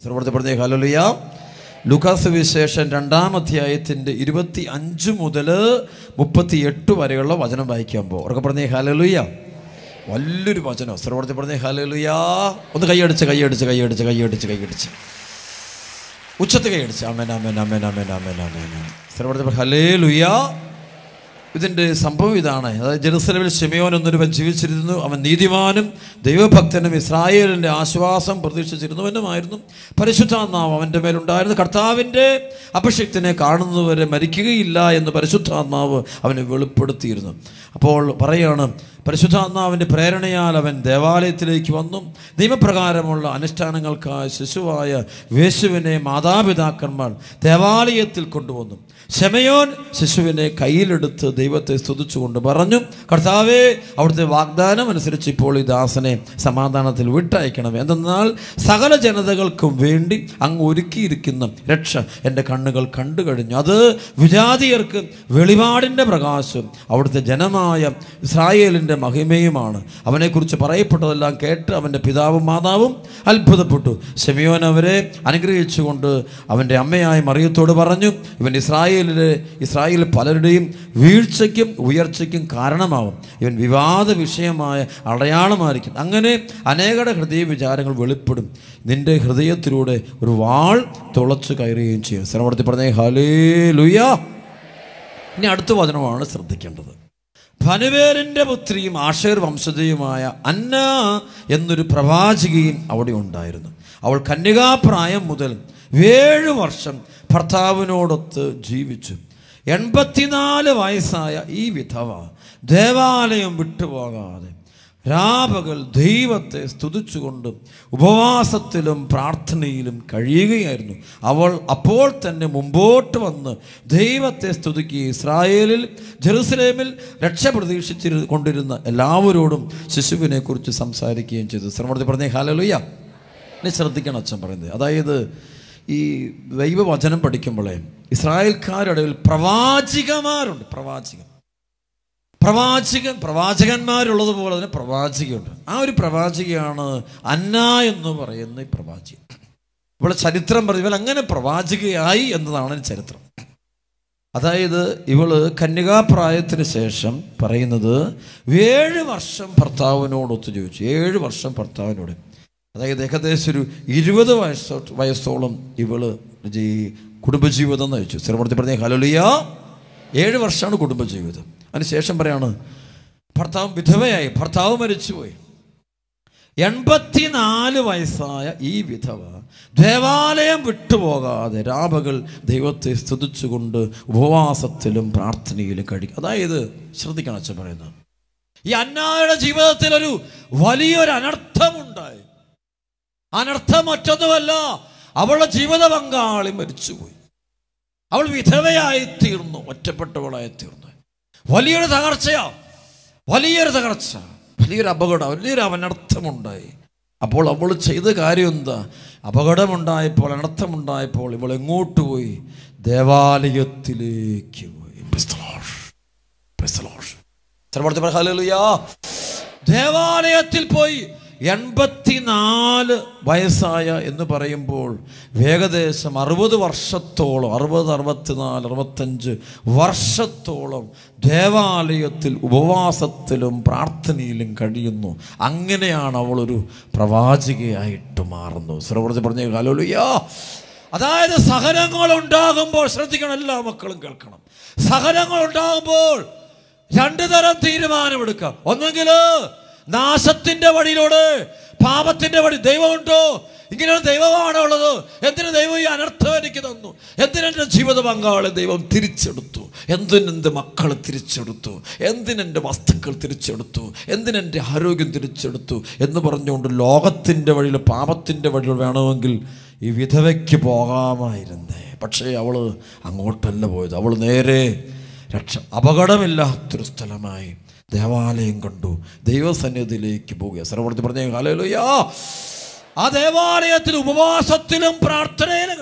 സർവർത്തി പറഞ്ഞേ ഹലോലിയ ലുക്കാസ് വിശേഷൻ രണ്ടാം അധ്യായത്തിൻ്റെ ഇരുപത്തി അഞ്ച് മുതൽ മുപ്പത്തി എട്ട് വരെയുള്ള വചനം വായിക്കാൻ പോകും ഉറക്കെ പറഞ്ഞേ ഹലലുയ വലിയൊരു വചനം സർവർത്തി പറഞ്ഞേ ഹലലുയ ഒന്ന് കൈയടിച്ച് കൈയടിച്ച് കൈയടിച്ച് കൈയടിച്ച് കൈയടിച്ച് ഉച്ചത്ത് കൈയടിച്ച് അമേൻ അമേൻ അമേൻ അമേൻ അമേൻ അമേൻ സർവർത്തി ഹലേ ലുയ ഇതിൻ്റെ സംഭവം ഇതാണ് അതായത് ജെറുസലമിൽ ഷെമിയോൻ എന്നൊരുവൻ ജീവിച്ചിരുന്നു അവൻ നീതിമാനും ദൈവഭക്തനും ഇസ്രായേലിൻ്റെ ആശ്വാസം പ്രതീക്ഷിച്ചിരുന്നുവെന്നുമായിരുന്നു പരിശുദ്ധാത്മാവ് അവൻ്റെ മേലുണ്ടായിരുന്നു കർത്താവിൻ്റെ അഭിഷക്തിനെ കാണുന്നവരെ മരിക്കുകയില്ല എന്ന് പരിശുദ്ധാത്മാവ് അവനെ വെളിപ്പെടുത്തിയിരുന്നു അപ്പോൾ പറയാണ് പരിശുദ്ധാത്മാവിൻ്റെ പ്രേരണയാൽ അവൻ ദേവാലയത്തിലേക്ക് വന്നു നിയമപ്രകാരമുള്ള അനുഷ്ഠാനങ്ങൾക്കായി ശിശുവായ യേശുവിനെ മാതാപിതാക്കന്മാർ ദേവാലയത്തിൽ കൊണ്ടുവന്നു ശമയോൻ ശിശുവിനെ കയ്യിലെടുത്ത് ദൈവത്തെ സ്തുതിച്ചുകൊണ്ട് പറഞ്ഞു കർത്താവേ അവിടുത്തെ വാഗ്ദാനം അനുസരിച്ച് ഇപ്പോൾ ഈ ദാസനെ സമാധാനത്തിൽ വിട്ടയക്കണം എന്തെന്നാൽ സകല ജനതകൾക്കും വേണ്ടി അങ്ങ് ഒരുക്കിയിരിക്കുന്ന രക്ഷ എൻ്റെ കണ്ണുകൾ കണ്ടു കഴിഞ്ഞു അത് വിജാതിയർക്ക് വെളിപാടിൻ്റെ പ്രകാശം അവിടുത്തെ ജനമായ ഇസ്രായേലിൻ്റെ മഹിമയുമാണ് അവനെക്കുറിച്ച് പറയപ്പെട്ടതെല്ലാം കേട്ട് അവൻ്റെ പിതാവും മാതാവും അത്ഭുതപ്പെട്ടു ഷെമിയോൻ അവരെ അനുഗ്രഹിച്ചുകൊണ്ട് അവൻ്റെ അമ്മയായ മറിയത്തോട് പറഞ്ഞു ഇവൻ ഇസ്രായേലിലെ ഇസ്രായേൽ പലരുടെയും വീഴ്ചയ്ക്കും ഉയർച്ചയ്ക്കും കാരണമാവും ഇവൻ വിവാദ വിഷയമായ അടയാളമായിരിക്കും അങ്ങനെ അനേകരുടെ ഹൃദയ വിചാരങ്ങൾ വെളിപ്പെടും നിന്റെ ഹൃദയത്തിലൂടെ ഒരു വാൾ തുളച്ചു കയറുകയും ചെയ്യും സ്ഥലപ്പെടുത്തി പറഞ്ഞേ ഹലേ ലുയ ഇനി അടുത്ത വചനമാണ് ശ്രദ്ധിക്കേണ്ടത് ഫനുവേലിൻ്റെ പുത്രിയും ആഷേർ വംശജയുമായ അന്ന എന്നൊരു പ്രവാചികയും അവിടെ ഉണ്ടായിരുന്നു അവൾ കന്യകാപ്രായം മുതൽ ഏഴ് വർഷം ഭർത്താവിനോടൊത്ത് ജീവിച്ചു എൺപത്തിനാല് വയസ്സായ ഈ വിധവ ദേവാലയം വിട്ടുപോകാതെ രാപകൽ ദൈവത്തെ സ്തുതിച്ചുകൊണ്ട് ഉപവാസത്തിലും പ്രാർത്ഥനയിലും കഴിയുകയായിരുന്നു അവൾ അപ്പോൾ തന്നെ മുമ്പോട്ട് വന്ന് ദൈവത്തെ സ്തുതിക്കുകയും ഇസ്രായേലിൽ ജെറുസലേമിൽ രക്ഷ പ്രതീക്ഷിച്ചിരു കൊണ്ടിരുന്ന എല്ലാവരോടും ശിശുവിനെ കുറിച്ച് സംസാരിക്കുകയും ചെയ്തു ശ്രമത്തിൽ പറഞ്ഞേ ഹാലലുയ്യ നീ ശ്രദ്ധിക്കണം അച്ഛൻ പറയുന്നത് അതായത് ഈ ദൈവവചനം പഠിക്കുമ്പോഴേ ഇസ്രായേൽക്കാരുടെ ഇടയിൽ പ്രവാചികമാരുണ്ട് പ്രവാചികൻ പ്രവാചകൻ പ്രവാചകന്മാരുള്ളതുപോലെ തന്നെ പ്രവാചികയുണ്ട് ആ ഒരു പ്രവാചികയാണ് അന്ന എന്ന് പറയുന്ന ഈ പ്രവാചിക ഇവിടെ ചരിത്രം പറഞ്ഞു ഇവൾ അങ്ങനെ പ്രവാചികയായി എന്നതാണ് ചരിത്രം അതായത് ഇവള് കന്യകാപ്രായത്തിന് ശേഷം പറയുന്നത് ഏഴ് വർഷം ഭർത്താവിനോട് ഒത്തു ചോദിച്ചു ഏഴ് വർഷം ഭർത്താവിനോട് അതായത് ഏകദേശം ഒരു ഇരുപത് വയസ്സോ വയസ്സോളം ഇവള് ഈ കുടുംബജീവിതം നയിച്ചു സ്ഥിരപ്പെടുത്തി പറഞ്ഞ ഹലോലിയ ഏഴ് വർഷമാണ് കുടുംബജീവിതം അതിനുശേഷം പറയാണ് ഭർത്താവ് വിധവയായി ഭർത്താവ് മരിച്ചുപോയി എൺപത്തിനാല് വയസ്സായ ഈ വിധവ ദേവാലയം വിട്ടുപോകാതെ രാപകൾ ദൈവത്തെ സ്തുതിച്ചുകൊണ്ട് ഉപവാസത്തിലും പ്രാർത്ഥനയിലും കഴിക്കും അതായത് ശ്രദ്ധിക്കണം അച്ഛൻ പറയുന്നത് ഈ അന്നായുടെ ജീവിതത്തിൽ ഒരു വലിയൊരു അനർത്ഥമുണ്ടായി അനർത്ഥം മറ്റൊന്നുമല്ല അവളുടെ ജീവിത പങ്കാളി മരിച്ചുപോയി അവൾ വിധവയായി തീർന്നു ഒറ്റപ്പെട്ടവളായി തീർന്നു വലിയൊരു തകർച്ചയാ വലിയൊരു തകർച്ച വലിയൊരു അപകടം വലിയൊരു അനർത്ഥമുണ്ടായി അപ്പോൾ അവൾ ചെയ്ത കാര്യം എന്താ അപകടമുണ്ടായപ്പോൾ അനർത്ഥമുണ്ടായപ്പോൾ ഇവൾ എങ്ങോട്ട് പോയി ദേവാലയത്തിലേക്ക് പോയി Praise the Lord. Praise the Lord. ചിലപ്പോൾ പറ, "ഹല്ലേലൂയ." ദേവാലയത്തിൽ പോയി എൺപത്തിനാല് വയസ്സായ എന്ന് പറയുമ്പോൾ ഏകദേശം അറുപത് വർഷത്തോളം അറുപത് അറുപത്തിനാല് അറുപത്തഞ്ച് വർഷത്തോളം ദേവാലയത്തിൽ ഉപവാസത്തിലും പ്രാർത്ഥനയിലും കഴിയുന്നു അങ്ങനെയാണ് അവളൊരു പ്രവാചികയായിട്ട് മാറുന്നു ശ്രവണത്തിൽ പറഞ്ഞ കാലോലുയ്യാ അതായത് സഹനങ്ങൾ ഉണ്ടാകുമ്പോൾ ശ്രദ്ധിക്കണം എല്ലാ മക്കളും കേൾക്കണം സഹനങ്ങൾ ഉണ്ടാകുമ്പോൾ രണ്ടു തരം തീരുമാനമെടുക്കാം ഒന്നെങ്കിൽ നാശത്തിന്റെ വഴിയിലൂടെ പാപത്തിന്റെ വഴി ദൈവമുണ്ടോ ഇങ്ങനെ ഒരു ദൈവമാണ് ഉള്ളത് എന്തിനു ദൈവം ഈ അനർത്ഥം എനിക്ക് തന്നു എന്തിനെൻ്റെ ജീവിത പങ്കാളി ദൈവം തിരിച്ചെടുത്തു എന്തിനെൻ്റെ മക്കൾ തിരിച്ചെടുത്തു എന്തിനെൻ്റെ വസ്തുക്കൾ തിരിച്ചെടുത്തു എന്തിനെൻ്റെ ആരോഗ്യം തിരിച്ചെടുത്തു എന്ന് പറഞ്ഞുകൊണ്ട് ലോകത്തിൻ്റെ വഴിയിൽ പാപത്തിൻ്റെ വഴിയിൽ വേണമെങ്കിൽ ഈ വിധവയ്ക്ക് പോകാമായിരുന്നേ പക്ഷേ അവൾ അങ്ങോട്ടല്ല പോയത് അവൾ നേരെ രക്ഷ അപകടമില്ലാത്തൊരു സ്ഥലമായി ദേവാലയം കണ്ടു ദൈവസന്നിധിയിലേക്ക് പോവുക സർവർത്തി പറഞ്ഞ ഹാലലുയാ ആ ദേവാലയത്തിൽ ഉപവാസത്തിലും പ്രാർത്ഥനയിലും കഴി-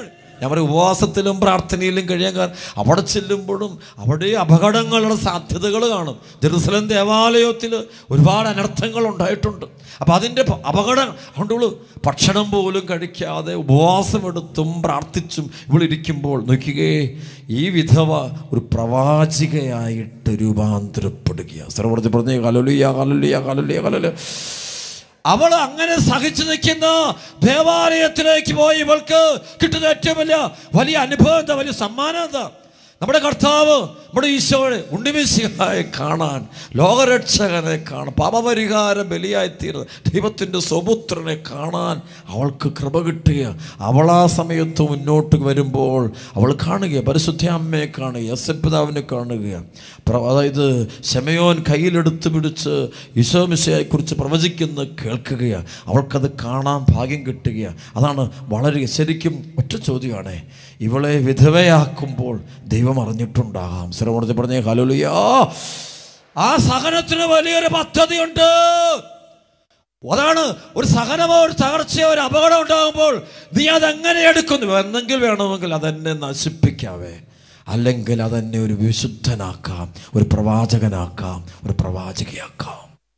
ഞാൻ പറയും ഉപവാസത്തിലും പ്രാർത്ഥനയിലും കഴിയാൻ കാരണം അവിടെ ചെല്ലുമ്പോഴും അവിടെ അപകടങ്ങളുടെ സാധ്യതകൾ കാണും ജെറുസലം ദേവാലയത്തിൽ ഒരുപാട് അനർത്ഥങ്ങൾ ഉണ്ടായിട്ടുണ്ട് അപ്പം അതിൻ്റെ പ- അപകടം അതുകൊണ്ട് ഇവള് ഭക്ഷണം പോലും കഴിക്കാതെ ഉപവാസമെടുത്തും പ്രാർത്ഥിച്ചും ഇവളിരിക്കുമ്പോൾ നോക്കുകയെ ഈ വിധവ ഒരു പ്രവാചികയായിട്ട് രൂപാന്തരപ്പെടുകയാണ് സർവ്വത്തിൽ പറഞ്ഞ കലലിയ കലലിയ കലലിയ കലലിയ അവൾ അങ്ങനെ സഹിച്ചു നിൽക്കുന്ന ദേവാലയത്തിലേക്ക് പോയി ഇവൾക്ക് കിട്ടുന്ന ഏറ്റവും വലിയ വലിയ അനുഭവം എന്താ വലിയ സമ്മാനം എന്താ നമ്മുടെ കർത്താവ് നമ്മുടെ ഈശോയെ ഉണ്ണിമിശിഹായെ കാണാൻ ലോകരക്ഷകനെ കാണാൻ പാപപരിഹാര ബലിയായിത്തീർന്ന ദൈവത്തിൻ്റെ സ്വപുത്രനെ കാണാൻ അവൾക്ക് കൃപ കിട്ടുക അവൾ ആ സമയത്ത് മുന്നോട്ട് വരുമ്പോൾ അവൾ കാണുക പരിശുദ്ധ അമ്മയെ കാണുക യസപ്പിതാവിനെ കാണുക പ്ര- അതായത് ശമയോൻ കയ്യിലെടുത്ത് പിടിച്ച് ഈശോമിശയെക്കുറിച്ച് പ്രവചിക്കുന്ന കേൾക്കുകയാണ് അവൾക്കത് കാണാൻ ഭാഗ്യം കിട്ടുക അതാണ് വളരെ ശരിക്കും ഒറ്റ ചോദ്യമാണ് ഇവളെ വിധവയാക്കുമ്പോൾ ദൈവം അറിഞ്ഞിട്ടുണ്ടാകാം ശ്രവണത്തിൽ പറഞ്ഞേ ഹലോലിയാ ആ സഹനത്തിന് വലിയൊരു പദ്ധതിയുണ്ട് അതാണ് ഒരു സഹനമോ ഒരു തകർച്ചയോ ഒരു അപകടം ഉണ്ടാകുമ്പോൾ നീ അതെങ്ങനെ എടുക്കുന്നു എന്നെങ്കിൽ വേണമെങ്കിൽ അതെന്നെ നശിപ്പിക്കാവേ അല്ലെങ്കിൽ അതെന്നെ ഒരു വിശുദ്ധനാക്കാം ഒരു പ്രവാചകനാക്കാം ഒരു പ്രവാചകയാക്കാം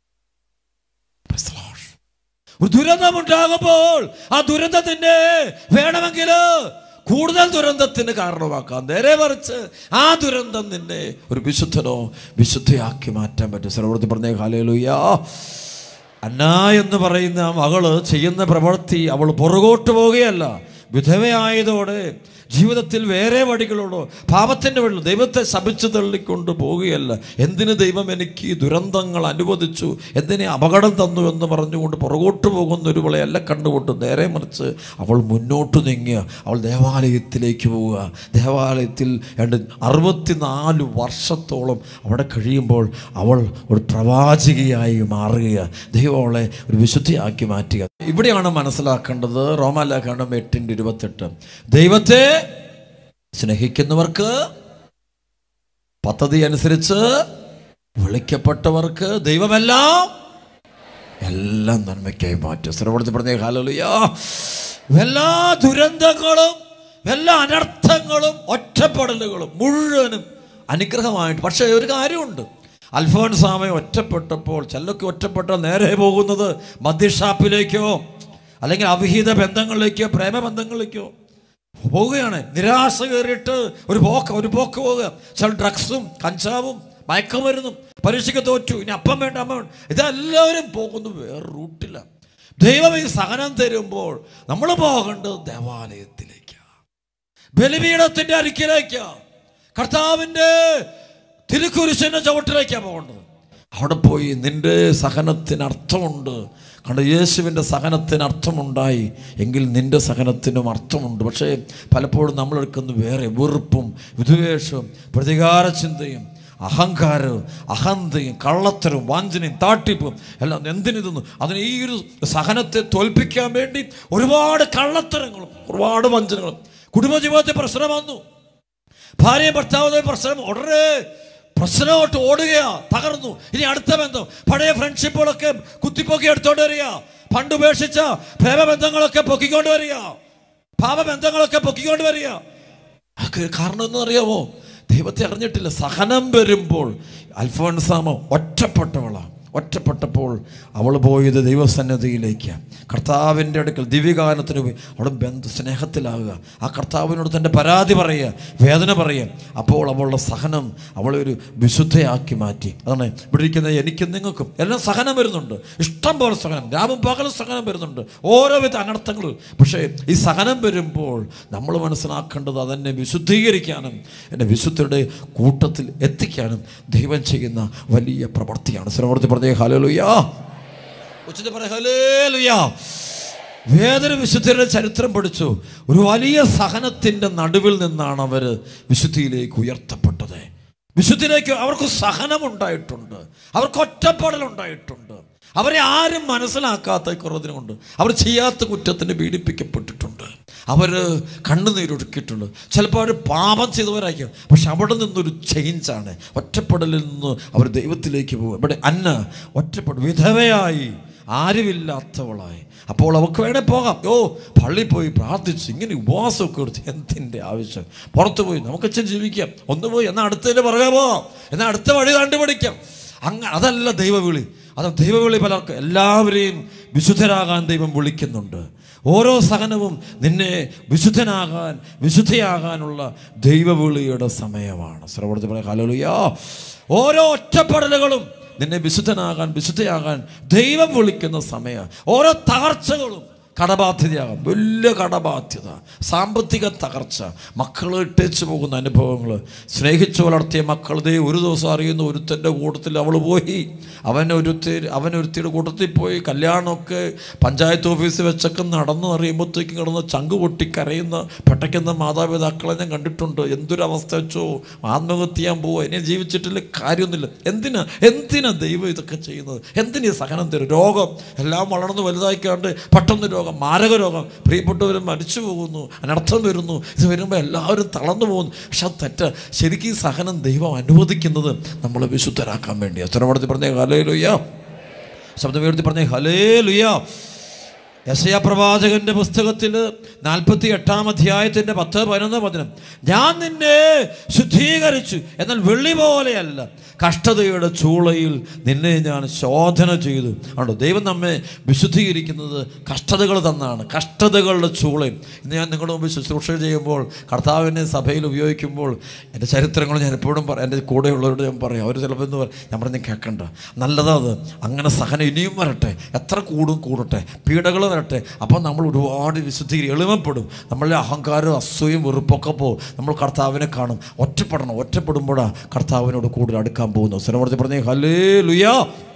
Praise the Lord. ഒരു ദുരന്തം ഉണ്ടാകുമ്പോൾ ആ ദുരന്തത്തിന്റെ വേണമെങ്കിൽ കൂടുതൽ ദുരന്തത്തിന് കാരണമാക്കാം നേരെ മറിച്ച് ആ ദുരന്തം നിന്നെ ഒരു വിശുദ്ധനോ വിശുദ്ധയാക്കി മാറ്റാൻ പറ്റും സർവൃത്തി പറഞ്ഞേ ഹാലേലുയ്യാ അന്ന എന്ന് പറയുന്ന ആ മകള് ചെയ്യുന്ന പ്രവൃത്തി അവൾ പുറകോട്ട് പോവുകയല്ല വിധവയായതോടെ ജീവിതത്തിൽ വേറെ വഴികളുള്ളൂ പാപത്തിൻ്റെ വഴി ദൈവത്തെ ശപിച്ചു തള്ളിക്കൊണ്ട് പോവുകയല്ല എന്തിന് ദൈവം എനിക്ക് ഈ ദുരന്തങ്ങൾ അനുവദിച്ചു എന്തിനെ അപകടം തന്നു എന്ന് പറഞ്ഞുകൊണ്ട് പുറകോട്ട് പോകുന്ന ഒരു വിളയല്ല കണ്ടുകൊണ്ട് നേരെ മറിച്ച് അവൾ മുന്നോട്ട് നീങ്ങുക അവൾ ദേവാലയത്തിലേക്ക് പോവുക ദേവാലയത്തിൽ രണ്ട് അറുപത്തിനാല് വർഷത്തോളം അവിടെ കഴിയുമ്പോൾ അവൾ ഒരു പ്രവാചികയായി മാറുക ദൈവം അവളെ ഒരു വിശുദ്ധിയാക്കി മാറ്റുക ഇവിടെയാണ് മനസ്സിലാക്കേണ്ടത് റോമാലാഖണ്ഡം എട്ടിൻ്റെ ഇരുപത്തെട്ട് ദൈവത്തെ സ്നേഹിക്കുന്നവർക്ക് പദ്ധതി അനുസരിച്ച് വിളിക്കപ്പെട്ടവർക്ക് ദൈവമെല്ലാം എല്ലാം നന്മയ്ക്കായി മാറ്റും ശ്രവണത്തിൽ പറഞ്ഞേ ഹാലലുയാ എല്ലാ ദുരന്തങ്ങളും എല്ലാ അനർത്ഥങ്ങളും ഒറ്റപ്പെടലുകളും മുഴുവനും അനുഗ്രഹമായിട്ട് പക്ഷേ ഒരു കാര്യമുണ്ട് അൽഫോൻസാമ ഒറ്റപ്പെട്ടപ്പോൾ ചിലർക്ക് ഒറ്റപ്പെട്ട നേരെ പോകുന്നത് മദ്യഷാപ്പിലേക്കോ അല്ലെങ്കിൽ അവിഹിത ബന്ധങ്ങളിലേക്കോ പ്രേമബന്ധങ്ങളിലേക്കോ പോവുകയാണ് നിരാശ കയറിയിട്ട് ഒരു പോക്ക് ഒരു പോക്ക് പോവുക ചില ഡ്രഗ്സും കഞ്ചാവും മയക്കുമരുന്നും പരീക്ഷയ്ക്ക് തോറ്റു ഇനി അപ്പം വേണ്ട അമ്മ വേണ്ട ഇതെല്ലാവരും പോകുന്നു വേറെ റൂട്ടില്ല ദൈവം ഈ സഹനം തരുമ്പോൾ നമ്മൾ പോകേണ്ടത് ദേവാലയത്തിലേക്കാണ് ബലിപീഠത്തിന്റെ അരിക്കിലേക്കാ കർത്താവിൻ്റെ തിരുക്കുരിശിന്റെ ചവിട്ടിലേക്കാണ് പോകേണ്ടത് അവിടെ പോയി നിന്റെ സഹനത്തിന് അർത്ഥമുണ്ട് കണ്ട യേശുവിൻ്റെ സഹനത്തിന് അർത്ഥമുണ്ടായി എങ്കിൽ നിന്റെ സഹനത്തിനും അർത്ഥമുണ്ട് പക്ഷേ പലപ്പോഴും നമ്മൾ എടുക്കുന്ന വേറെ വെറുപ്പും വിദ്വേഷവും പ്രതികാര ചിന്തയും അഹങ്കാരവും അഹന്തയും കള്ളത്തരവും വാഞ്ചനയും താട്ടിപ്പും എല്ലാം എന്തിനിതൊന്നു അതിന് ഈ ഒരു സഹനത്തെ തോൽപ്പിക്കാൻ വേണ്ടി ഒരുപാട് കള്ളത്തരങ്ങളും ഒരുപാട് വഞ്ചനകളും കുടുംബജീവിതത്തിൽ പ്രശ്നം വന്നു ഭാര്യ ഭർത്താവ് പ്രശ്നം ഉടനെ പ്രശ്നമായിട്ട് ഓടുകയാ തകർന്നു ഇനി അടുത്ത ബന്ധം പഴയ ഫ്രണ്ട്ഷിപ്പുകളൊക്കെ കുത്തിപ്പൊക്കി എടുത്തോണ്ട് വരിക പണ്ട് ഉപേക്ഷിച്ച പ്രേമബന്ധങ്ങളൊക്കെ പൊക്കിക്കൊണ്ട് വരിക പാപബന്ധങ്ങളൊക്കെ പൊക്കിക്കൊണ്ട് വരിക അതൊക്കെ കാരണം എന്ന് അറിയാമോ ദൈവത്തെ അറിഞ്ഞിട്ടില്ല സഹനം വരുമ്പോൾ അൽഫോൻസാമ ഒറ്റപ്പെട്ടവളാണ് ഒറ്റപ്പെട്ടപ്പോൾ അവൾ പോയത് ദൈവസന്നദ്ധിയിലേക്ക് കർത്താവിൻ്റെ അടുക്കൽ ദിവ്യഗാനത്തിന് പോയി അവിടെ ബന്ധ സ്നേഹത്തിലാകുക ആ കർത്താവിനോട് തൻ്റെ പരാതി പറയുക വേദന പറയുക അപ്പോൾ അവളുടെ സഹനം അവളെ ഒരു വിശുദ്ധയാക്കി മാറ്റി അതാണ് ഇവിടെ ഇരിക്കുന്ന എനിക്കും നിങ്ങൾക്കും എല്ലാം സഹനം വരുന്നുണ്ട് ഇഷ്ടം പോലെ സഹനം രാവും പകലും സഹനം വരുന്നുണ്ട് ഓരോ വിധ അനർത്ഥങ്ങൾ പക്ഷേ ഈ സഹനം വരുമ്പോൾ നമ്മൾ മനസ്സിലാക്കേണ്ടത് അതെന്നെ വിശുദ്ധീകരിക്കാനും എന്നെ വിശുദ്ധരുടെ കൂട്ടത്തിൽ എത്തിക്കാനും ദൈവം ചെയ്യുന്ന വലിയ പ്രവൃത്തിയാണ് ശ്രമവർത്തി പറഞ്ഞേ ഹലോലുയാ ഉച്ചത്തിൽ പറയാം ഹലേലുയാ വേദന വിശുദ്ധരുടെ ചരിത്രം പഠിച്ചു ഒരു വലിയ സഹനത്തിൻ്റെ നടുവിൽ നിന്നാണ് അവർ വിശുദ്ധിയിലേക്ക് ഉയർത്തപ്പെട്ടത് വിശുദ്ധിയിലേക്ക് അവർക്ക് സഹനമുണ്ടായിട്ടുണ്ട് അവർക്ക് ഒറ്റപ്പെടലുണ്ടായിട്ടുണ്ട് അവരെ ആരും മനസ്സിലാക്കാത്ത കുറവിന് കൊണ്ട് അവർ ചെയ്യാത്ത കുറ്റത്തിന് പീഡിപ്പിക്കപ്പെട്ടിട്ടുണ്ട് അവർ കണ്ണുനീരൊടുക്കിയിട്ടുണ്ട് ചിലപ്പോൾ അവർ പാപം ചെയ്തവരായിരിക്കും പക്ഷെ അവിടെ നിന്നൊരു ചേഞ്ചാണ് ഒറ്റപ്പെടലിൽ നിന്ന് അവർ ദൈവത്തിലേക്ക് പോകും ഇവിടെ അന്ന ഒറ്റപ്പെടും വിധവയായി ആരുമില്ലാത്തവളായി അപ്പോൾ അവൾക്ക് വേണേ പോകാം ഓ പള്ളിയിൽ പോയി പ്രാർത്ഥിച്ച് ഇങ്ങനെ ഉപവാസമൊക്കെ എടുത്ത് എന്തിൻ്റെ ആവശ്യം പുറത്ത് പോയി നമുക്ക് അച്ഛൻ ജീവിക്കാം ഒന്ന് പോയി എന്നാൽ അടുത്തതിൻ്റെ പുറകെ പോകാം എന്നാൽ അടുത്ത വഴി കണ്ടുപിടിക്കാം അങ്ങ അതല്ല ദൈവവിളി അത് ദൈവവിളി പലർക്കും എല്ലാവരെയും വിശുദ്ധരാകാൻ ദൈവം വിളിക്കുന്നുണ്ട് ഓരോ സഹനവും നിന്നെ വിശുദ്ധനാകാൻ വിശുദ്ധയാകാനുള്ള ദൈവവിളിയുടെ സമയമാണ് സർവ്വത്തിൽ പറയാം ഹലോലുയാ ഓരോ ഒറ്റപ്പെടലുകളും നിന്നെ വിശുദ്ധനാകാൻ വിശുദ്ധയാകാൻ ദൈവം വിളിക്കുന്ന സമയം ഓരോ തകർച്ചകളും കടബാധ്യതയാകാം വലിയ കടബാധ്യത സാമ്പത്തിക തകർച്ച മക്കൾ ഇട്ടേച്ച് പോകുന്ന അനുഭവങ്ങൾ സ്നേഹിച്ചു വളർത്തിയ മക്കൾ ദേ ഒരു ദിവസം അറിയുന്ന ഒരുത്തൻ്റെ കൂട്ടത്തിൽ അവൾ പോയി അവൻ ഒരുത്തി അവൻ ഒരുത്തിയുടെ കൂട്ടത്തിൽ പോയി കല്യാണമൊക്കെ പഞ്ചായത്ത് ഓഫീസിൽ വെച്ചൊക്കെ നടന്നു അറിയുമ്പോഴത്തേക്കും കിടന്ന് ചങ്ക് പൊട്ടി കരയുന്ന പെട്ടയ്ക്കുന്ന മാതാപിതാക്കളെ ഞാൻ കണ്ടിട്ടുണ്ട് എന്തൊരവസ്ഥ വെച്ചോ ആത്മഹത്യ ചെയ്യാൻ പോവോ ഇനി ജീവിച്ചിട്ടില്ല കാര്യമൊന്നുമില്ല എന്തിനാ എന്തിനാ ദൈവം ഇതൊക്കെ ചെയ്യുന്നത് എന്തിനാ ഈ സഹനം തരും രോഗം എല്ലാം വളർന്ന് വലുതായിക്കാണ്ട് പെട്ടെന്ന് രോഗം മാരക രോഗം പ്രിയപ്പെട്ടവരും മരിച്ചു പോകുന്നു അനർത്ഥം വരുന്നു ഇത് വരുമ്പോൾ എല്ലാവരും തളർന്നു പോകുന്നു പക്ഷെ അത് തെറ്റ ശരിക്കും ഈ സഹനം ദൈവം അനുവദിക്കുന്നത് നമ്മളെ വിശുദ്ധരാക്കാൻ വേണ്ടിയാണ് ചുരമടത്തി പറഞ്ഞേ ഹലേ ലുയ്യ ശബ്ദം ഉയർത്തി പറഞ്ഞേ ഹലേ ലുയ്യ യശയ പ്രവാചകന്റെ പുസ്തകത്തിൽ നാൽപ്പത്തി എട്ടാം അധ്യായത്തിൻ്റെ പത്ത് പതിനൊന്ന് പതിനും ഞാൻ നിന്നെ ശുദ്ധീകരിച്ചു എന്നാൽ വെള്ളി പോലെയല്ല കഷ്ടതയുടെ ചൂളയിൽ നിന്നെ ഞാൻ ശോധന ചെയ്തു ആണ് ദൈവം നമ്മെ വിശുദ്ധീകരിക്കുന്നത് കഷ്ടതകൾ തന്നാണ് കഷ്ടതകളുടെ ചൂളയും ഇന്ന് ഞാൻ നിങ്ങളുടെ മുമ്പ് ശുശ്രൂഷ ചെയ്യുമ്പോൾ കർത്താവിനെ സഭയിൽ ഉപയോഗിക്കുമ്പോൾ എൻ്റെ ചരിത്രങ്ങൾ ഞാൻ എപ്പോഴും പറ എൻ്റെ കൂടെയുള്ളവരോട് ഞാൻ പറയും അവർ ചിലപ്പോൾ എന്ന് പറയും ഞാൻ പറഞ്ഞ് കേൾക്കണ്ട നല്ലതാ അത് അങ്ങനെ സഹനം ഇനിയും വരട്ടെ എത്ര കൂടും കൂടട്ടെ പീഡകൾ വരട്ടെ അപ്പോൾ നമ്മൾ ഒരുപാട് വിശുദ്ധീകരി എളിമപ്പെടും നമ്മളുടെ അഹങ്കാരവും അസൂയും വെറുപ്പൊക്കെ പോകും നമ്മൾ കർത്താവിനെ കാണും ഒറ്റപ്പെടണം ഒറ്റപ്പെടുമ്പോഴാണ് കർത്താവിനോട് കൂടുതൽ അടുക്കാൻ പോകുന്നു സ്വരമർത്തി പറഞ്ഞേ ഹലേ ലുയാ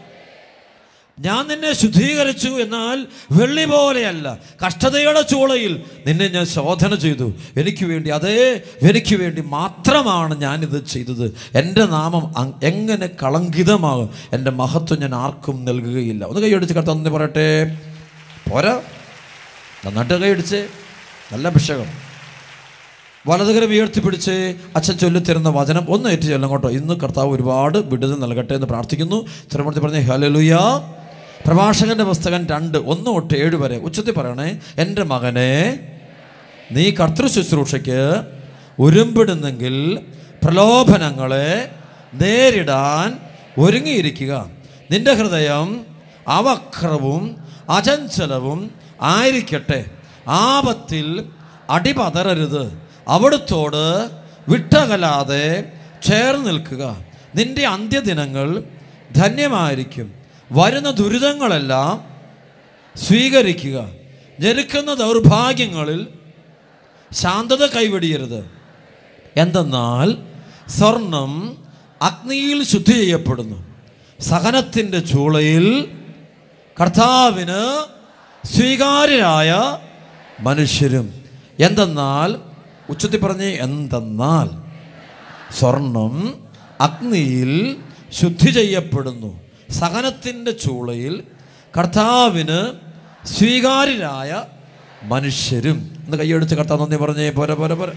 ഞാൻ നിന്നെ ശുദ്ധീകരിച്ചു എന്നാൽ വെള്ളി പോലെയല്ല കഷ്ടതയുടെ ചൂളയിൽ നിന്നെ ഞാൻ ശോധന ചെയ്തു എനിക്ക് വേണ്ടി അതേ എനിക്ക് വേണ്ടി മാത്രമാണ് ഞാനിത് ചെയ്തത് എൻ്റെ നാമം അങ്- എങ്ങനെ കളങ്കിതമാകും എൻ്റെ മഹത്വം ഞാൻ ആർക്കും നൽകുകയില്ല ഒന്ന് കൈയടിച്ച് കർത്താന്ന് പറയട്ടെ പോരാ നന്നായിട്ട് കൈയടിച്ച് നല്ല അഭിഷേകം വലതുകരം ഉയർത്തിപ്പിടിച്ച് അച്ഛൻ ചൊല്ലിത്തരുന്ന വചനം ഒന്ന് ഏറ്റു ചെല്ലും കേട്ടോ ഇന്ന് കർത്താവ് ഒരുപാട് വിടുതൽ നൽകട്ടെ എന്ന് പ്രാർത്ഥിക്കുന്നു തിരുമൂർത്തി പറഞ്ഞ ഹലലുയ പ്രഭാഷകന്റെ പുസ്തകം രണ്ട് ഒന്ന് തൊട്ട് ഏഴ് വരെ ഉച്ചത്തിൽ പറയണേ എൻ്റെ മകനെ നീ കർത്തൃ ശുശ്രൂഷയ്ക്ക് ഉരുമ്പിടുന്നെങ്കിൽ പ്രലോഭനങ്ങളെ നേരിടാൻ ഒരുങ്ങിയിരിക്കുക നിന്റെ ഹൃദയം അവക്രവും അചഞ്ചലവും ആയിരിക്കട്ടെ ആപത്തിൽ അടിപതറരുത് അവിടുത്തോട് വിട്ടകലാതെ ചേർന്ന് നിൽക്കുക നിന്റെ അന്ത്യദിനങ്ങൾ ധന്യമായിരിക്കും വരുന്ന ദുരിതങ്ങളെല്ലാം സ്വീകരിക്കുക ഞെരുക്കുന്ന ദൗർഭാഗ്യങ്ങളിൽ ശാന്തത കൈവെടിയരുത് എന്തെന്നാൽ സ്വർണം അഗ്നിയിൽ ശുദ്ധി ചെയ്യപ്പെടുന്നു സഹനത്തിൻ്റെ ചൂളയിൽ കർത്താവിന് സ്വീകാര്യരായ മനുഷ്യരും എന്തെന്നാൽ ഉച്ചത്തിൽ പറഞ്ഞ് എന്തെന്നാൽ സ്വർണം അഗ്നിയിൽ ശുദ്ധി ചെയ്യപ്പെടുന്നു സഹനത്തിൻ്റെ ചൂളയിൽ കർത്താവിന് സ്വീകാര്യരായ മനുഷ്യരും എന്ന് കൈയെടുത്ത് കർത്താവ് നന്ദി പറഞ്ഞേ പോരെ പോരെ പോരെ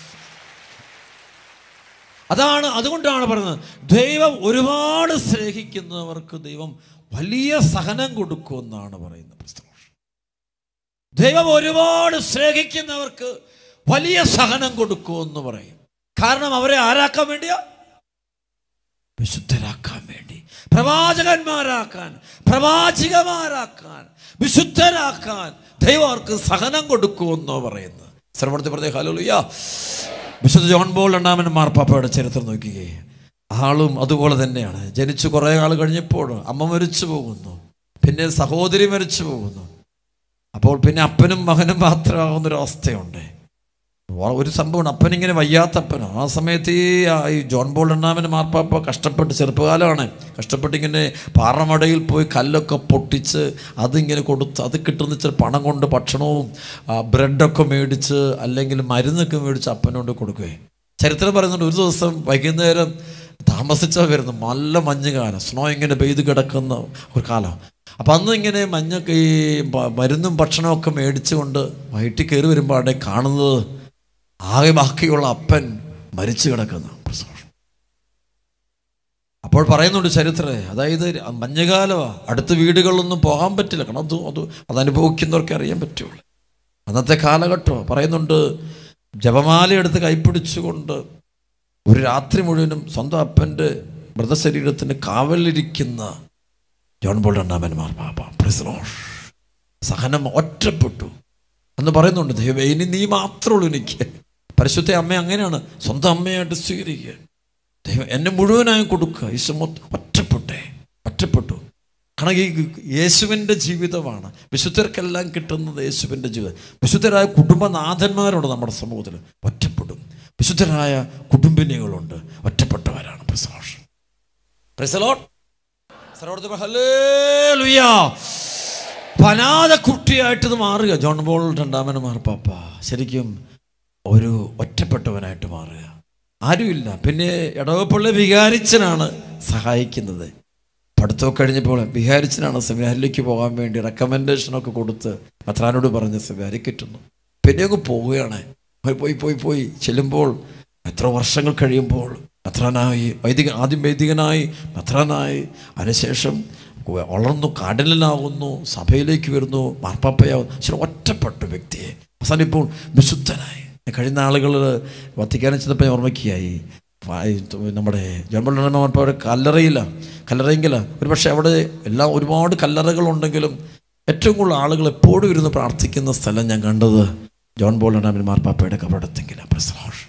അതാണ് അതുകൊണ്ടാണ് പറയുന്നത് ദൈവം ഒരുപാട് സ്നേഹിക്കുന്നവർക്ക് ദൈവം വലിയ സഹനം കൊടുക്കുമെന്നാണ് പറയുന്നത് പുസ്തകം ദൈവം ഒരുപാട് സ്നേഹിക്കുന്നവർക്ക് വലിയ സഹനം കൊടുക്കുമെന്ന് പറയും കാരണം അവരെ ആരാക്കാൻ വേണ്ടിയാ വിശുദ്ധരാക്കാൻ വേണ്ടി പ്രവാചകന്മാരാക്കാൻ പ്രവാചികമാരാക്കാൻ വിശുദ്ധരാക്കാൻ ദൈവം അവർക്ക് സഹനം കൊടുക്കുമെന്നോ പറയുന്നത് ശ്രവണത്തിൽ പറഞ്ഞ ഹലോലുയ്യ വിശുദ്ധ ജോൺ ബോൾ രണ്ടാമൻ മാർപ്പാപ്പയുടെ ചരിത്രം നോക്കിയേ ആളും അതുപോലെ തന്നെയാണ് ജനിച്ചു കുറേ ആൾ കഴിഞ്ഞപ്പോൾ അമ്മ മരിച്ചു പോകുന്നു പിന്നെ സഹോദരി മരിച്ചു പോകുന്നു അപ്പോൾ പിന്നെ അപ്പനും മകനും മാത്രമാകുന്ന ഒരു അവസ്ഥയുണ്ട് വ- ഒരു സംഭവമാണ് അപ്പനിങ്ങനെ വയ്യാത്തപ്പനോ ആ സമയത്ത് ഈ ആ ഈ ജോൺ ബോൾ എണ്ണാമന് മാർപ്പാപ്പ കഷ്ടപ്പെട്ട് ചെറുപ്പകാലമാണ് കഷ്ടപ്പെട്ട് ഇങ്ങനെ പാറമടയിൽ പോയി കല്ലൊക്കെ പൊട്ടിച്ച് അതിങ്ങനെ കൊടുത്ത് അത് കിട്ടുന്ന ഇച്ചിരി പണം കൊണ്ട് ഭക്ഷണവും ആ, ബ്രെഡൊക്കെ മേടിച്ച് അല്ലെങ്കിൽ മരുന്നൊക്കെ മേടിച്ച് അപ്പനോട് കൊടുക്കുകയും ചരിത്രം പറയുന്നുണ്ട് ഒരു ദിവസം വൈകുന്നേരം താമസിച്ചാൽ വരുന്നു നല്ല മഞ്ഞ് കാലം സ്നോ ഇങ്ങനെ പെയ്ത് കിടക്കുന്ന ഒരു കാലം അപ്പം അന്ന് ഇങ്ങനെ മഞ്ഞൊക്കെ ഈ ബ- മരുന്നും ഭക്ഷണമൊക്കെ മേടിച്ചുകൊണ്ട് വൈകിട്ട് കയറി വരുമ്പോഴാണ് കാണുന്നത് ആകെ ബാക്കിയുള്ള അപ്പൻ മരിച്ചു കിടക്കുന്ന അപ്പോൾ പറയുന്നുണ്ട് ചരിത്രേ അതായത് മഞ്ഞുകാലമാ അടുത്ത വീടുകളിലൊന്നും പോകാൻ പറ്റില്ല കാരണം അത് അത് അത് അനുഭവിക്കുന്നവർക്ക് അറിയാൻ പറ്റുള്ളൂ അന്നത്തെ കാലഘട്ടം പറയുന്നുണ്ട് ജപമാല എടുത്ത് കൈപ്പിടിച്ചുകൊണ്ട് ഒരു രാത്രി മുഴുവനും സ്വന്തം അപ്പൻ്റെ മൃതശരീരത്തിന് കാവലിരിക്കുന്ന ജോൺ ബോൾ രണ്ടാമന്മാർ പാപ്പ പ്രിസലോഷ് സഹനം ഒറ്റപ്പെട്ടു എന്ന് പറയുന്നുണ്ട് ദൈവം ഇനി നീ മാത്രമേ ഉള്ളൂ എനിക്ക് പരിശുദ്ധ അമ്മ അങ്ങനെയാണ് സ്വന്തം അമ്മയായിട്ട് സ്വീകരിക്കുക ദൈവം എന്നെ മുഴുവനായും കൊടുക്കുക ഈശോ മൊത്തം ഒറ്റപ്പെട്ടെ ഒറ്റപ്പെട്ടു കാരണം ഈ യേശുവിൻ്റെ ജീവിതമാണ് വിശുദ്ധർക്കെല്ലാം കിട്ടുന്നത് യേശുവിൻ്റെ ജീവിതം വിശുദ്ധരായ കുടുംബനാഥന്മാരുണ്ട് നമ്മുടെ സമൂഹത്തിൽ ഒറ്റപ്പെടും വിശുദ്ധരായ കുടുംബിനികളുണ്ട് ഒറ്റപ്പെട്ടവരാണ് പ്രസലോഷ് പ്രസലോട്ട് സർവ്വോടത്ത് ഹല്ലേലൂയ. അപ്പൊ അനാഥ കുട്ടിയായിട്ട് ഇത് മാറുക ജോൺ ബോൾ രണ്ടാമന് മാർപ്പാപ്പ ശരിക്കും ഒരു ഒറ്റപ്പെട്ടവനായിട്ട് മാറുക ആരുമില്ല പിന്നെ ഇടവപ്പള്ളി വികാരിച്ചനാണ് സഹായിക്കുന്നത് പഠിത്തമൊക്കെ കഴിഞ്ഞപ്പോൾ വിഹാരിച്ചനാണ് സെമിനാരിലേക്ക് പോകാൻ വേണ്ടി റെക്കമെൻഡേഷനൊക്കെ കൊടുത്ത് അത്രാനോട് പറഞ്ഞ് സെമിനാരി കിട്ടുന്നു പിന്നെ അങ്ങ് പോവുകയാണ് പോയി പോയി പോയി പോയി ചെല്ലുമ്പോൾ എത്ര വർഷങ്ങൾ കഴിയുമ്പോൾ മെത്രാനായി വൈദിക ആദ്യം വൈദികനായി മെത്രാനായി അതിനുശേഷം വളർന്നു കാടലിലാകുന്നു സഭയിലേക്ക് വരുന്നു മാർപ്പാപ്പയാവുന്നു പക്ഷെ ഒറ്റപ്പെട്ട വ്യക്തിയെ അവസാനം ഇപ്പോൾ വിശുദ്ധനായി കഴിഞ്ഞ ആളുകൾ വത്തിക്കാനം ചെന്നപ്പോൾ ഞാൻ ഓർമ്മിക്കുകയായി നമ്മുടെ ജന്മമാർപ്പാട് കല്ലറയില്ല കല്ലറയെങ്കില ഒരു പക്ഷേ അവിടെ എല്ലാം ഒരുപാട് കല്ലറകളുണ്ടെങ്കിലും ഏറ്റവും കൂടുതൽ ആളുകൾ എപ്പോഴും ഇരുന്ന് പ്രാർത്ഥിക്കുന്ന സ്ഥലം ഞാൻ കണ്ടത് ജോൺ ബോൾ രണ്ടാമൻ മാർപ്പാപ്പയുടെ കബറടത്തെങ്കില പ്രസലോഷ്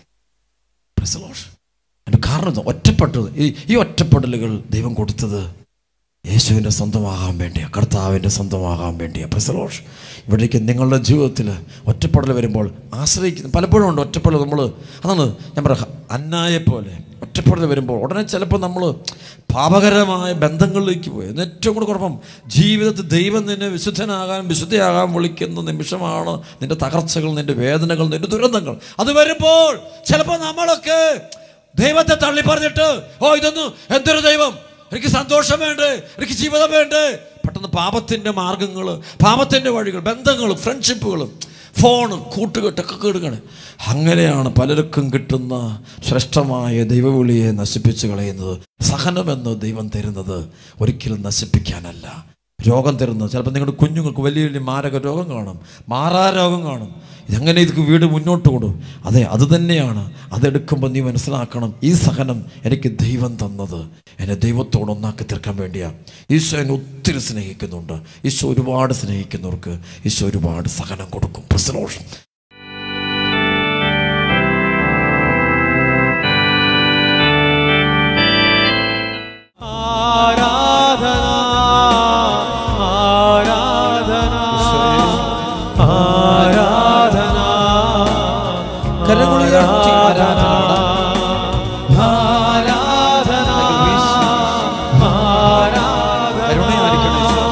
പ്രസലോഷ് അതിൻ്റെ കാരണം ഇത് ഒറ്റപ്പെട്ടത് ഈ ഈ ഒറ്റപ്പെടലുകൾ ദൈവം കൊടുത്തത് യേശുവിൻ്റെ സ്വന്തമാകാൻ വേണ്ടിയാ കർത്താവിൻ്റെ സ്വന്തമാകാൻ വേണ്ടിയാ പ്രസലോഷ് ഇവിടേക്ക് നിങ്ങളുടെ ജീവിതത്തിൽ ഒറ്റപ്പെടൽ വരുമ്പോൾ ആശ്രയിക്കുന്ന പലപ്പോഴും ഉണ്ട് ഒറ്റപ്പെടൽ നമ്മൾ അതാണ് ഞാൻ പറയാം അന്നായെ പോലെ ഒറ്റപ്പെടൽ വരുമ്പോൾ ഉടനെ ചിലപ്പോൾ നമ്മൾ പാപകരമായ ബന്ധങ്ങളിലേക്ക് പോയി എന്ന് ഏറ്റവും കൂടെ കുഴപ്പം ജീവിതത്തിൽ ദൈവം നിന്നെ വിശുദ്ധനാകാൻ വിശുദ്ധയാകാൻ വിളിക്കുന്ന നിമിഷമാണ് നിന്റെ തകർച്ചകൾ നിന്റെ വേദനകൾ നിന്റെ ദുരന്തങ്ങൾ അത് വരുമ്പോൾ ചിലപ്പോൾ നമ്മളൊക്കെ ദൈവത്തെ തള്ളി പറഞ്ഞിട്ട് ഓ ഇതൊന്നും എന്തൊരു ദൈവം എനിക്ക് സന്തോഷം വേണ്ടേ എനിക്ക് ജീവിതം വേണ്ടേ പെട്ടെന്ന് പാപത്തിൻ്റെ മാർഗങ്ങൾ പാപത്തിൻ്റെ വഴികൾ ബന്ധങ്ങൾ ഫ്രണ്ട്ഷിപ്പുകളും ഫോണ് കൂട്ടുകെട്ടൊക്കെ കേടുകയാണ് അങ്ങനെയാണ് പലർക്കും കിട്ടുന്ന ശ്രേഷ്ഠമായ ദൈവവിളിയെ നശിപ്പിച്ചു കളയുന്നത് സഹനമെന്ന് ദൈവം തരുന്നത് ഒരിക്കലും നശിപ്പിക്കാനല്ല രോഗം തരുന്നത് ചിലപ്പോൾ നിങ്ങളുടെ കുഞ്ഞുങ്ങൾക്ക് വലിയ വലിയ മാരക രോഗം കാണും മാറാ രോഗം കാണും ഇതെങ്ങനെ ഇത് വീട് മുന്നോട്ട് കൊടും അതെ അത് തന്നെയാണ് അതെടുക്കുമ്പോൾ നീ മനസ്സിലാക്കണം ഈ സഹനം എനിക്ക് ദൈവം തന്നത് എന്നെ ദൈവത്തോട് ഒന്നാക്കി തീർക്കാൻ വേണ്ടിയാണ് ഈശോ എന്നെ ഒത്തിരി സ്നേഹിക്കുന്നുണ്ട് ഈശോ ഒരുപാട് സ്നേഹിക്കുന്നവർക്ക് ഈശോ ഒരുപാട് സഹനം കൊടുക്കും പ്രസലോഷം ആരാധന ആരാധന ആരാധന കരങ്ങളുയർത്തി ആരാധന. ആരാധന ആരാധന കരുണയായിരിക്കണേ ഈശോ.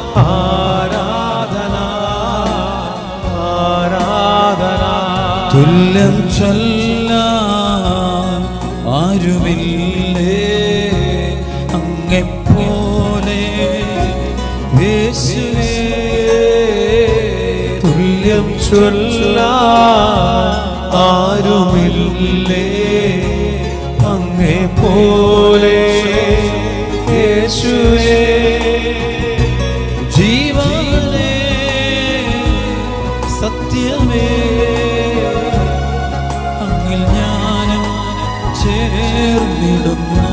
ആരാധന ആരാധന തുല്യം ചൊല്ലാൻ ആരുമില്ലേ അങ്ങെപ്പോലെ യേശുവേ തുല്യം ചൊല്ലാൻ ആരുമില്ലേ അങ്ങേ പോലെ യേശുവേ ജീവനേ സത്യമേ അങ്ങിൽ ഞാനും ചേർന്നിടുന്നു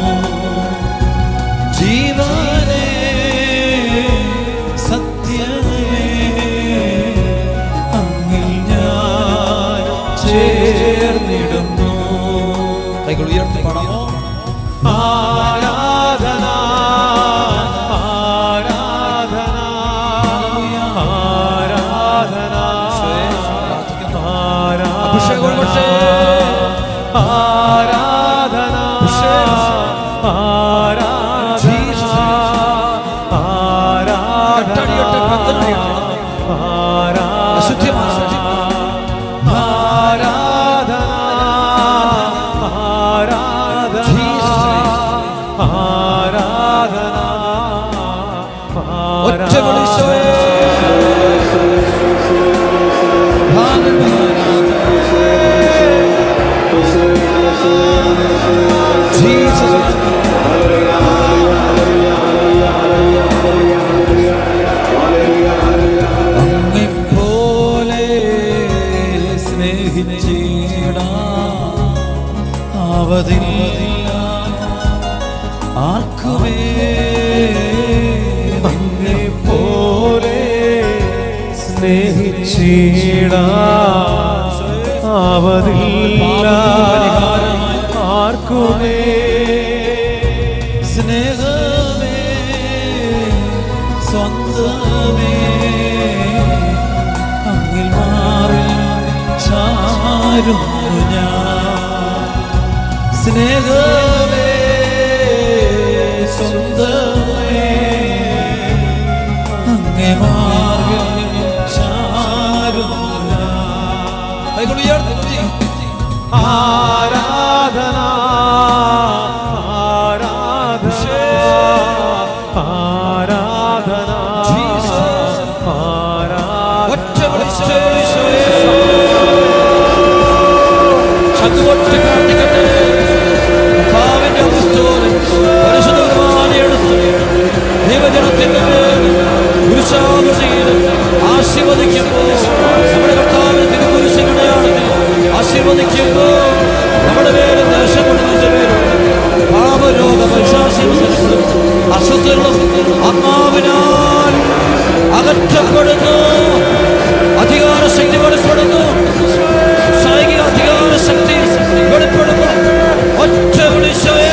ജീവനേ സത്യമേ അങ്ങിൽ ഞാൻ ചേർന്നിടുന്നു കൈകൾ ഉയർത്തി പാടാമോ ആരാധന ആരാധന ആരാധന അഭിഷേകം കൊണ്ടേ. ആരാധന ജീസസ്. കെട്ടടിയട്ടെ, ബന്ധനടിയട്ടെ. അശുദ്ധിമാ- ഒറ്റ വിളിച്ചോയേ. ജീസസ്. അങ്ങെപ്പോലെ സ്നേഹിച്ചിടാ അവധില്ല ആർക്കുമേ നിന്നെ പോലെ സ്നേഹിച്ചിടാ അവധില്ല ആർക്കുമേ സ്നേഹമേ സ്വന്തമേ അങ്ങിൽ മാറി ചാരുന്നു ഞാൻ സ്നേഹമേ സ്വന്തമേ അങ്ങേ മാറി ചാരുന്നു ഞാൻ കൈകൾ ഉയർത്തി ആരാധന ആരാധന ആരാധന ആരാധന ഒറ്റ വിളിച്ച് ചങ്കുകൊട്ടി പ്രാർത്ഥിക്കട്ടെ കർത്താവിന്റെ അപസ്തോലൻ പരിശുദ്ധ കുർബാനയെടുത്ത് ദൈവജനത്തിന്റെ മേൽ കുരിശാകൃതിയിൽ ആശീർവദിക്കുമ്പോൾ നമ്മുടെ കർത്താവിന്റെ തിരുക്കുരിശിനിടയാണെങ്കിൽ ആശീർവദിക്കുമ്പോൾ നമ്മുടെ പേരും ദേശപ്പെടുന്നതിന്റെ പേരും പാപരോഗ പൈശാസ്യങ്ങളും അസ്വസ്ഥകളും ആത്മാവിനാൽ അകറ്റപ്പെടുന്നു അധികാര ശക്തി വെളിപ്പെടുന്നു സൈനിക അധികാര ശക്തി വെളിപ്പെടുന്നു ഒറ്റ വിളിച്ചോയെ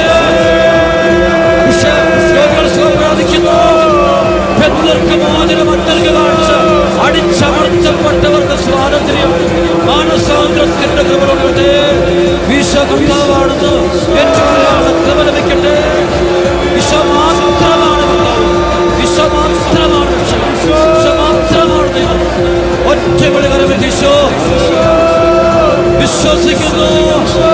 രോഗികൾ സുഖം പ്രാപിക്കുന്നു പെൺകൾക്ക് മോചനം മറ്റർക്ക് കാഴ്ച അടിച്ചമർത്തപ്പെട്ടവർക്ക് സ്വാതന്ത്ര്യം മാനസാന്തരത്തിന്റെ കൃപകളുടെ ഈശോ കർത്താവാണെന്ന് ഏറ്റവും കൃപ ലഭിക്കട്ടെ ഈശോ മാത്രമാണ് കർത്താവ് ഈശോ മാത്രമാണ് രക്ഷകൻ. ഈശോ മാത്രമാണ് ദൈവം ഒറ്റ വിളി കരമെത്തിശോ വിശ്വസിക്കുന്നു